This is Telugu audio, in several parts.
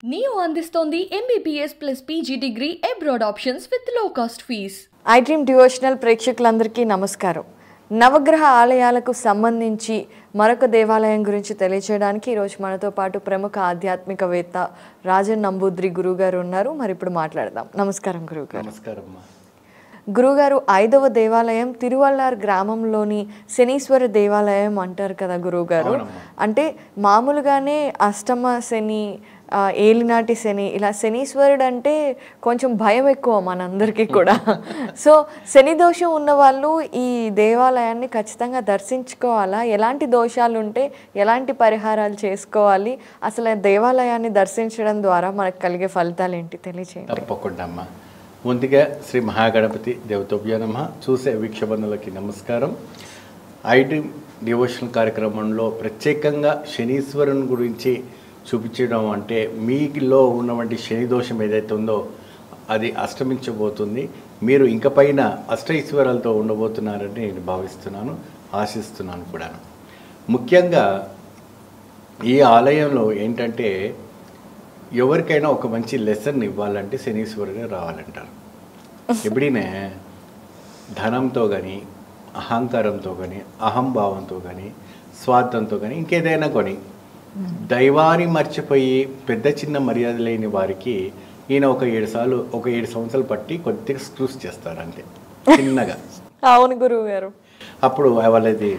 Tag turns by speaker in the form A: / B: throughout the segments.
A: నియో అందిస్తోంది MBBS plus PG degree abroad options with low cost fees
B: I dream devotional ప్రేక్షకులందరికీ నమస్కారం నవగ్రహ ఆలయాలకు సంబంధించి మరొక దేవాలయం గురించి తెలియచేయడానికి ఈరోజు మనతో పాటు ప్రముఖ ఆధ్యాత్మికవేత్త రాజన్ నంబూద్రి గురుగారు ఉన్నారు మరి ఇప్పుడు మాట్లాడదాం నమస్కారం గురుగారు
C: నమస్కారం అమ్మా
B: గురుగారు ఐదవ దేవాలయం తిరువల్లార్ గ్రామంలోని శనీశ్వర దేవాలయం అంటారు కదా గురువుగారు
C: అవునమ్మా.
B: అంటే మామూలుగానే అష్టమ శని ఆ, ఏలినాటి శని ఇలా శనీశ్వరుడు అంటే కొంచెం భయం ఎక్కువ మనందరికీ కూడా సో శని దోషం ఉన్న వాళ్ళు ఈ దేవాలయాన్ని ఖచ్చితంగా దర్శించుకోవాలా ఎలాంటి దోషాలు ఉంటే ఎలాంటి పరిహారాలు చేసుకోవాలి అసలు ఆ దేవాలయాన్ని దర్శించడం ద్వారా మనకు కలిగే ఫలితాలు ఏంటి తెలియచేయండి
C: తప్పకుండా అమ్మా ముందుగా శ్రీ మహాగణపతి దేవతోభ్య నమ చూసే వీక్షబంధులకి నమస్కారం ఐడి డివోషనల్ కార్యక్రమంలో ప్రత్యేకంగా శనీశ్వరుని గురించి చూపించడం అంటే మీలో ఉన్నటువంటి శని దోషం ఏదైతే ఉందో అది అష్టమించబోతుంది మీరు ఇంక పైన అష్టైశ్వర్యాలతో ఉండబోతున్నారని నేను భావిస్తున్నాను ఆశిస్తున్నాను కూడా ముఖ్యంగా ఈ ఆలయంలో ఏంటంటే ఎవరికైనా ఒక మంచి లెసన్ ఇవ్వాలంటే శనీశ్వరుడే రావాలంటారు ఎప్పుడైనా ధనంతో కానీ అహంకారంతో కానీ అహంభావంతో కానీ స్వార్థంతో కానీ ఇంకేదైనా కొని దైవాన్ని మర్చిపోయి పెద్ద చిన్న మర్యాద లేని వారికి ఈయన ఒక ఏడు సార్లు ఒక ఏడు సంవత్సరాలు పట్టి కొద్దిగా స్క్రూస్ చేస్తారు అంతే చిన్నగా
B: అవును గురువు గారు
C: అప్పుడు వాళ్ళది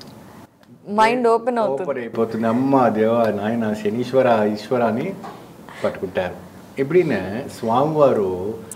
B: మైండ్ ఓపెన్ అవుతుంది
C: ఓపెన్ అయిపోతుంది అమ్మ దేవ నాయన శనీశ్వర ఈశ్వర అని పట్టుకుంటారు ఎప్పుడైనా స్వామివారు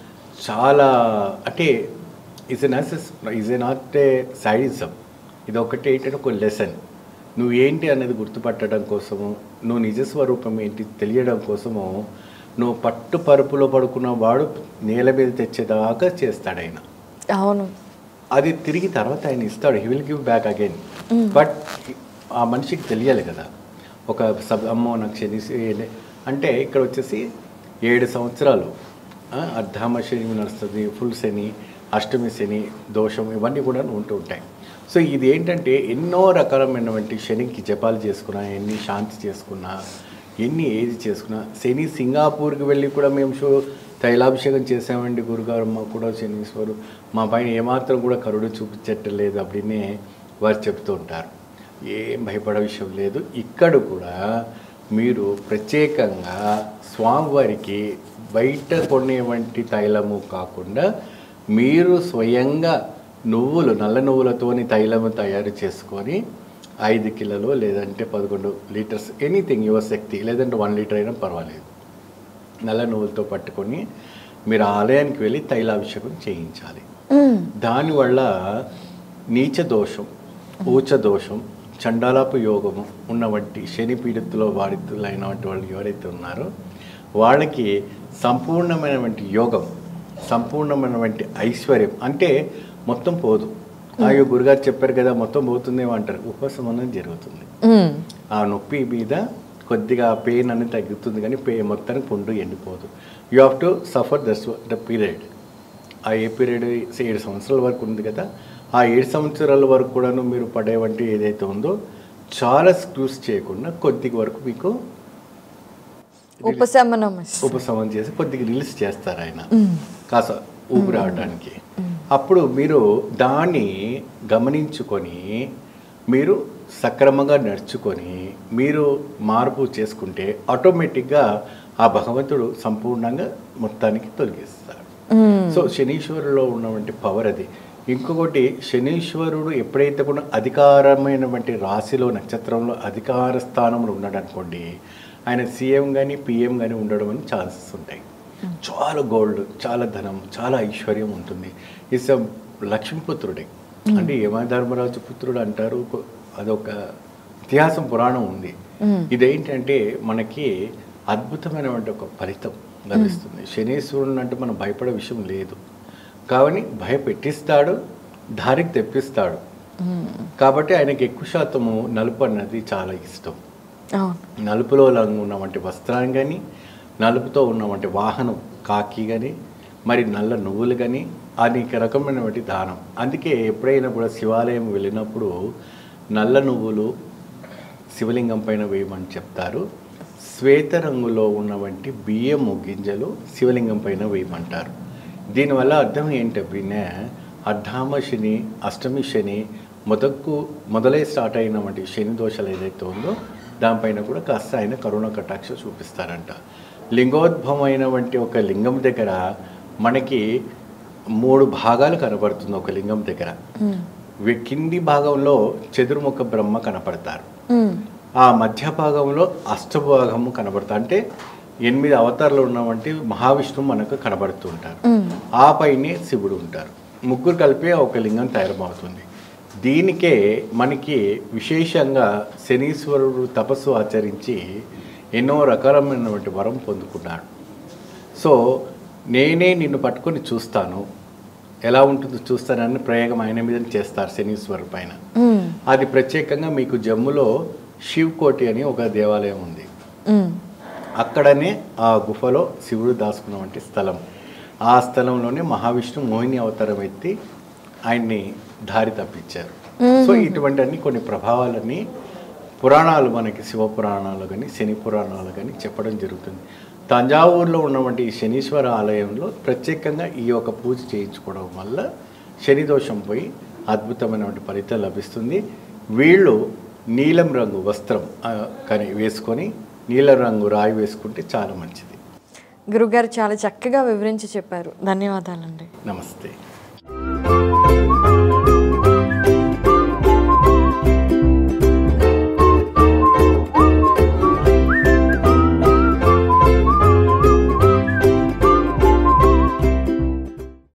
C: చాలా అంటే is a nuisance is a not a sadism ఇది ఒకటి ఏంటంటే ఒక లెసన్ నువ్వు ఏంటి అనేది గుర్తుపట్టడం కోసము నువ్వు నిజస్వరూపం ఏంటి తెలియడం కోసము నువ్వు పట్టు పరుపులో పడుకున్న వాడు నేల మీద తెచ్చేదాకా చేస్తాడు ఆయన
B: అవును
C: అది తిరిగి తర్వాత ఆయన ఇస్తాడు he will give back again but ఆ మనిషికి తెలియాలి కదా ఒక సబ్ అమ్మో నాకు శని శని- అంటే ఇక్కడ వచ్చేసి ఏడు సంవత్సరాలు ఆ, అర్ధామ శని నడుస్తుంది ఫుల్ శని అష్టమి శని దోషం ఇవన్నీ కూడా ఉంటూ ఉంటాయి సో ఇది ఏంటంటే ఎన్నో రకాలమైనటువంటి శనికి జపాలు చేసుకున్నా ఎన్ని శాంతి చేసుకున్నా ఎన్ని ఏది చేసుకున్నా శని సింగాపూర్కి వెళ్ళి కూడా మేము షో తైలాభిషేకం చేసామండి గురుగారు మాకు కూడా శనీశ్వరు మా పైన ఏమాత్రం కూడా కరుడు చూపించట్లేదు అప్పుడనే వారు చెప్తూ ఉంటారు ఏం భయపడే విషయం లేదు ఇక్కడ కూడా మీరు ప్రత్యేకంగా స్వామివారికి బయట కొనేవంటి తైలము కాకుండా మీరు స్వయంగా నువ్వులు నల్ల నువ్వులతోని తైలము తయారు చేసుకొని ఐదు కిలోలు లేదంటే పదకొండు లీటర్స్ ఎనీథింగ్ యువర్ శక్తి లేదంటే వన్ లీటర్ అయినా పర్వాలేదు నల్ల నువ్వులతో పట్టుకొని మీరు ఆలయానికి వెళ్ళి తైలాభిషేకం చేయించాలి దానివల్ల నీచ దోషం ఊచ దోషం చండాలపు యోగము ఉన్నవంటి శని పీడితులో బాధితులైనటువంటి వాళ్ళు ఎవరైతే ఉన్నారో వాళ్ళకి సంపూర్ణమైనటువంటి యోగం సంపూర్ణమైనటువంటి ఐశ్వర్యం అంటే మొత్తం పోదు అయ్యో గురుగారు చెప్పారు కదా మొత్తం పోతుందేమో అంటారు ఉపశమనం జరుగుతుంది
B: మ్మ్.
C: ఆ నొప్పి మీద కొద్దిగా పెయిన్ అనేది తగ్గుతుంది కానీ పే మొత్తానికి పుండు ఎండిపోదు you have to suffer this the period ఆ ఏ పీరియడ్ ఏడు సంవత్సరాల వరకు ఉంది కదా ఆ ఏడు సంవత్సరాల వరకు కూడాను మీరు పడే వంటి ఏదైతే ఉందో చాలా స్క్రూస్ చేయకుండా కొద్దిగా వరకు మీకు
B: ఉపశమనం ఇస్తుంది.
C: ఉపశమనం చేసి కొద్దిగా రిలీజ్ చేస్తారు ఆయన కాస్త ఊపిరి రావడానికి అప్పుడు మీరు దాన్ని గమనించుకొని మీరు సక్రమంగా నడుచుకొని మీరు మార్పు చేసుకుంటే ఆటోమేటిక్గా ఆ భగవంతుడు సంపూర్ణంగా మొత్తానికి తొలగిస్తాడు సో శనీశ్వరులో ఉన్నటువంటి పవర్ అది ఇంకొకటి శనీశ్వరుడు ఎప్పుడైతే కూడా అధికారమైనటువంటి రాశిలో నక్షత్రంలో అధికార స్థానంలో ఉన్నాడు అనుకోండి ఆయన సీఎం కానీ పిఎం కానీ ఉండడం అని ఛాన్సెస్ ఉంటాయి చాలా గోల్డ్ చాలా ధనం చాలా ఐశ్వర్యం ఉంటుంది ఇస్ లక్ష్మీపుత్రుడే అంటే యమధర్మరాజు పుత్రుడు అంటారు కొ- అదొక ఇతిహాసం పురాణం ఉంది ఇదేంటంటే మనకి అద్భుతమైనటువంటి ఒక ఫలితం లభిస్తుంది శనీశ్వరుని అంటే మనం భయపడే విషయం లేదు కావని భయపెట్టిస్తాడు దారికి తెప్పిస్తాడు కాబట్టి ఆయనకి ఎక్కువ శాతము నలుపు అన్నది చాలా ఇష్టం
B: అవును
C: నలుపులో రంగు ఉన్నటువంటి వస్త్రాన్ని కానీ నలుపుతో ఉన్నటువంటి వాహనం కాకి కానీ మరి నల్ల నువ్వులు కానీ అనేక రకమైనటువంటి దానం అందుకే ఎప్పుడైనా కూడా శివాలయం వెళ్ళినప్పుడు నల్ల నువ్వులు శివలింగం పైన వేయమని చెప్తారు శ్వేత రంగులో ఉన్నవంటి బియ్యము గింజలు శివలింగం పైన వేయమంటారు దీనివల్ల అర్థం ఏంటంటే అర్ధామ శని అష్టమి శని మొదకు మొదలై స్టార్ట్ అయినటువంటి శని దోషాలు ఏదైతే ఉందో దానిపైన కూడా కాస్త ఆయన కరుణ కటాక్ష చూపిస్తారంట లింగోద్భవమైనటువంటి ఒక లింగం దగ్గర మనకి మూడు భాగాలు కనబడుతుంది ఒక లింగం దగ్గర వి- కింది భాగంలో చతుర్ముఖ బ్రహ్మ కనపడతారు
B: మ్మ్.
C: ఆ మధ్య భాగంలో అష్టభాగము కనబడతా అంటే ఎనిమిది అవతారాలు ఉన్నవంటి మహావిష్ణువు మనకు కనబడుతూ ఉంటారు ఆ పైనే శివుడు ఉంటారు ముగ్గురు కలిపి ఒక లింగం తయారమవుతుంది దీనికే మనకి విశేషంగా శనీశ్వరుడు తపస్సు ఆచరించి ఎన్నో రకాలమైనటువంటి వరం పొందుకున్నాడు సో నేనే నిన్ను పట్టుకొని చూస్తాను ఎలా ఉంటుందో చూస్తానని ప్రయోగం ఆయన మీద చేస్తారు శనీశ్వరు పైన
B: మ్మ్.
C: అది ప్రత్యేకంగా మీకు జమ్ములో శివ్ కోటి అని ఒక దేవాలయం ఉంది
B: మ్మ్.
C: అక్కడనే ఆ గుఫలో శివుడు దాచుకున్నటువంటి స్థలం ఆ స్థలంలోనే మహావిష్ణు మోహిని అవతారం ఎత్తి ఆయన్ని దారి తప్పించారు సో ఇటువంటి అన్ని కొన్ని ప్రభావాలన్నీ పురాణాలు మనకి శివ పురాణాలు కానీ శని పురాణాలు కానీ చెప్పడం జరుగుతుంది తంజావూరులో ఉన్నటువంటి ఈ శనీశ్వర ఆలయంలో ప్రత్యేకంగా ఈ యొక్క పూజ చేయించుకోవడం వల్ల శని దోషం పోయి అద్భుతమైనటువంటి ఫలితం లభిస్తుంది వీళ్ళు నీలం రంగు వస్త్రం ఆ, కానీ వేసుకొని నీలం రంగు రాయి వేసుకుంటే చాలా మంచిది
B: గురుగారు చాలా చక్కగా వివరించి చెప్పారు ధన్యవాదాలండి
C: నమస్తే